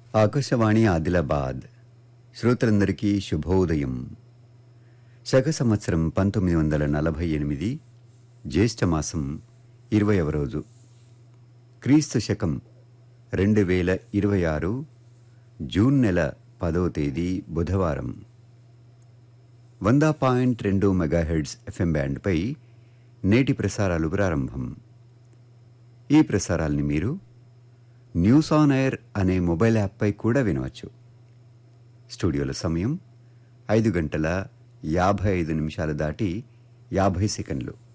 ఆకాశవాణి ఆదిలాబాద్ శ్రోతలందరికీ శుభోదయం శక సంవత్సరం పంతొమ్మిది వందల నలభై ఎనిమిది జ్యేష్ఠమాసం ఇరవైవ రోజు క్రీస్తు శకం రెండు వేల ఇరవై ఆరు జూన్ నెల పదవ తేదీ బుధవారం వంద పాయింట్ రెండు మెగాహెడ్స్ ఎఫ్ఎం బ్యాండ్పై నేటి ప్రసారాలు ప్రారంభం ఈ ప్రసారాల్ని మీరు న్యూస్ ఆన్ ఎయిర్ అనే మొబైల్ యాప్పై కూడా వినవచ్చు స్టూడియోల సమయం ఐదు గంటల యాభై ఐదు నిమిషాలు దాటి యాభై సెకండ్లు